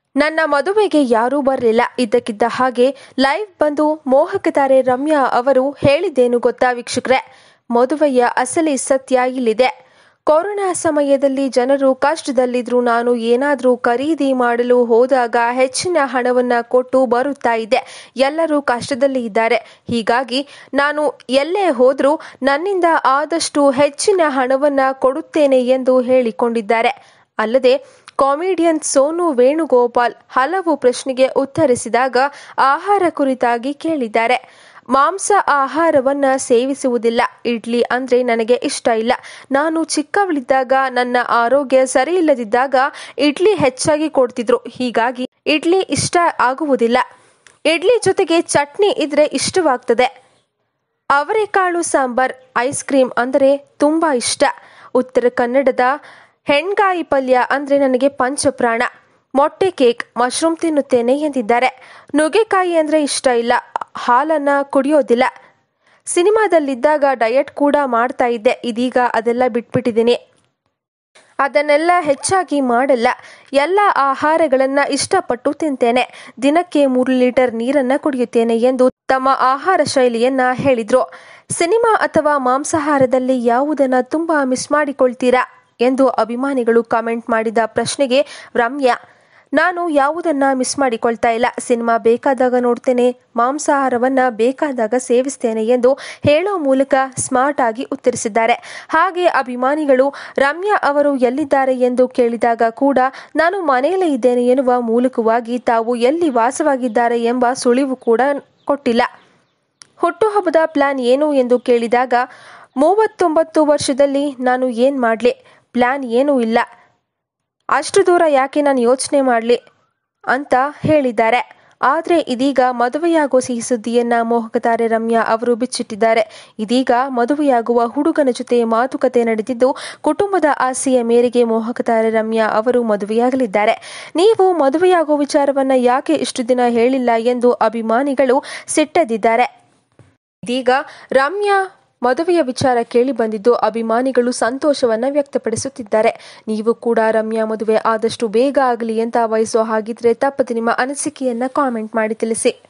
ನನ್ನ ಮದುವೆಗೆ ಯಾರೂ ಬರಲಿಲ್ಲ ಇದ್ದಕ್ಕಿದ್ದ ಹಾಗೆ ಲೈವ್ ಬಂದು ಮೋಹಕ ತಾರೆ ರಮ್ಯಾ ಅವರು ಹೇಳಿದ್ದೇನು ಗೊತ್ತಾ ವೀಕ್ಷಕರೇ ಮದುವೆಯ ಅಸಲಿ ಸತ್ಯ ಇಲ್ಲಿದೆ ಕೊರೋನಾ ಸಮಯದಲ್ಲಿ ಜನರು ಕಷ್ಟದಲ್ಲಿದ್ರು ನಾನು ಏನಾದರೂ ಖರೀದಿ ಮಾಡಲು ಹೋದಾಗ ಹೆಚ್ಚಿನ ಹಣವನ್ನ ಕೊಟ್ಟು ಬರುತ್ತಾ ಇದ್ದೆ ಎಲ್ಲರೂ ಕಷ್ಟದಲ್ಲಿ ಇದ್ದಾರೆ ಹೀಗಾಗಿ ನಾನು ಎಲ್ಲೇ ಹೋದರೂ ನನ್ನಿಂದ ಆದಷ್ಟು ಹೆಚ್ಚಿನ ಹಣವನ್ನ ಕೊಡುತ್ತೇನೆ ಎಂದು ಹೇಳಿಕೊಂಡಿದ್ದಾರೆ ಅಲ್ಲದೆ ಕಾಮಿಡಿಯನ್ ಸೋನು ವೇಣುಗೋಪಾಲ್ ಹಲವು ಪ್ರಶ್ನೆಗೆ ಉತ್ತರಿಸಿದಾಗ ಆಹಾರ ಕುರಿತಾಗಿ ಕೇಳಿದ್ದಾರೆ ಮಾಂಸ ಆಹಾರವನ್ನ ಸೇವಿಸುವುದಿಲ್ಲ ಇಡ್ಲಿ ಅಂದ್ರೆ ನನಗೆ ಇಷ್ಟ ಇಲ್ಲ ನಾನು ಚಿಕ್ಕವಳಿದ್ದಾಗ ನನ್ನ ಆರೋಗ್ಯ ಸರಿ ಇಲ್ಲದಿದ್ದಾಗ ಇಡ್ಲಿ ಹೆಚ್ಚಾಗಿ ಕೊಡ್ತಿದ್ರು ಹೀಗಾಗಿ ಇಡ್ಲಿ ಇಷ್ಟ ಆಗುವುದಿಲ್ಲ ಇಡ್ಲಿ ಜೊತೆಗೆ ಚಟ್ನಿ ಇದ್ರೆ ಇಷ್ಟವಾಗ್ತದೆ ಅವರೆಕಾಳು ಸಾಂಬಾರ್ ಐಸ್ ಕ್ರೀಮ್ ಅಂದರೆ ತುಂಬ ಇಷ್ಟ ಉತ್ತರ ಕನ್ನಡದ ಹೆಣ್ಗಾಯಿ ಪಲ್ಯ ಅಂದರೆ ನನಗೆ ಪಂಚಪ್ರಾಣ ಮೊಟ್ಟೆ ಕೇಕ್ ಮಶ್ರೂಮ್ ತಿನ್ನುತ್ತೇನೆ ಎಂದಿದ್ದಾರೆ ನುಗ್ಗೆಕಾಯಿ ಅಂದರೆ ಇಷ್ಟ ಇಲ್ಲ ಹಾಲನ್ನು ಕುಡಿಯೋದಿಲ್ಲ ಸಿನಿಮಾದಲ್ಲಿದ್ದಾಗ ಡಯಟ್ ಕೂಡ ಮಾಡ್ತಾ ಇದ್ದೆ ಇದೀಗ ಅದೆಲ್ಲ ಬಿಟ್ಬಿಟ್ಟಿದ್ದೀನಿ ಅದನ್ನೆಲ್ಲ ಹೆಚ್ಚಾಗಿ ಮಾಡಲ್ಲ ಎಲ್ಲ ಆಹಾರಗಳನ್ನು ಇಷ್ಟಪಟ್ಟು ತಿಂತೇನೆ ದಿನಕ್ಕೆ ಮೂರು ಲೀಟರ್ ನೀರನ್ನ ಕುಡಿಯುತ್ತೇನೆ ಎಂದು ತಮ್ಮ ಆಹಾರ ಶೈಲಿಯನ್ನ ಹೇಳಿದ್ರು ಸಿನಿಮಾ ಅಥವಾ ಮಾಂಸಾಹಾರದಲ್ಲಿ ಯಾವುದನ್ನ ತುಂಬಾ ಮಿಸ್ ಮಾಡಿಕೊಳ್ತೀರಾ ಎಂದು ಅಭಿಮಾನಿಗಳು ಕಾಮೆಂಟ್ ಮಾಡಿದ ಪ್ರಶ್ನೆಗೆ ರಮ್ಯಾ ನಾನು ಯಾವುದನ್ನ ಮಿಸ್ ಮಾಡಿಕೊಳ್ತಾ ಇಲ್ಲ ಸಿನಿಮಾ ಬೇಕಾದಾಗ ನೋಡ್ತೇನೆ ಮಾಂಸಾಹಾರವನ್ನ ಬೇಕಾದಾಗ ಸೇವಿಸ್ತೇನೆ ಎಂದು ಹೇಳೋ ಮೂಲಕ ಸ್ಮಾರ್ಟ್ ಆಗಿ ಉತ್ತರಿಸಿದ್ದಾರೆ ಹಾಗೆ ಅಭಿಮಾನಿಗಳು ರಮ್ಯಾ ಅವರು ಎಲ್ಲಿದ್ದಾರೆ ಎಂದು ಕೇಳಿದಾಗ ಕೂಡ ನಾನು ಮನೆಯಲ್ಲೇ ಇದ್ದೇನೆ ಎನ್ನುವ ಮೂಲಕವಾಗಿ ತಾವು ಎಲ್ಲಿ ವಾಸವಾಗಿದ್ದಾರೆ ಎಂಬ ಸುಳಿವು ಕೂಡ ಕೊಟ್ಟಿಲ್ಲ ಹುಟ್ಟುಹಬ್ಬದ ಪ್ಲಾನ್ ಏನು ಎಂದು ಕೇಳಿದಾಗ ಮೂವತ್ತೊಂಬತ್ತು ವರ್ಷದಲ್ಲಿ ನಾನು ಏನು ಮಾಡಲಿ ಪ್ಲಾನ್ ಏನೂ ಇಲ್ಲ ಅಷ್ಟು ದೂರ ಯಾಕೆ ನಾನು ಯೋಚನೆ ಮಾಡಲಿ ಅಂತ ಹೇಳಿದ್ದಾರೆ ಆದರೆ ಇದೀಗ ಮದುವೆಯಾಗುವ ಸಿಹಿ ಸುದ್ದಿಯನ್ನ ಮೋಹಕತಾರೆ ರಮ್ಯಾ ಅವರು ಬಿಚ್ಚಿಟ್ಟಿದ್ದಾರೆ ಇದೀಗ ಮದುವೆಯಾಗುವ ಹುಡುಗನ ಜೊತೆ ಮಾತುಕತೆ ನಡೆದಿದ್ದು ಕುಟುಂಬದ ಆಸೆಯ ಮೇರೆಗೆ ಮೋಹಕತಾರೆ ರಮ್ಯಾ ಅವರು ಮದುವೆಯಾಗಲಿದ್ದಾರೆ ನೀವು ಮದುವೆಯಾಗುವ ವಿಚಾರವನ್ನ ಯಾಕೆ ಇಷ್ಟು ದಿನ ಹೇಳಿಲ್ಲ ಎಂದು ಅಭಿಮಾನಿಗಳು ಸಿಟ್ಟದಿದ್ದಾರೆ ಇದೀಗ ರಮ್ಯಾ ಮದುವೆಯ ವಿಚಾರ ಕೇಳಿ ಬಂದಿದ್ದು ಅಭಿಮಾನಿಗಳು ಸಂತೋಷವನ್ನ ವ್ಯಕ್ತಪಡಿಸುತ್ತಿದ್ದಾರೆ ನೀವು ಕೂಡ ರಮ್ಯಾ ಮದುವೆ ಆದಷ್ಟು ಬೇಗ ಆಗಲಿ ಅಂತ ಬಯಸೋ ಹಾಗಿದ್ರೆ ತಪ್ಪದೆ ನಿಮ್ಮ ಅನಿಸಿಕೆಯನ್ನ ಕಾಮೆಂಟ್ ಮಾಡಿ ತಿಳಿಸಿ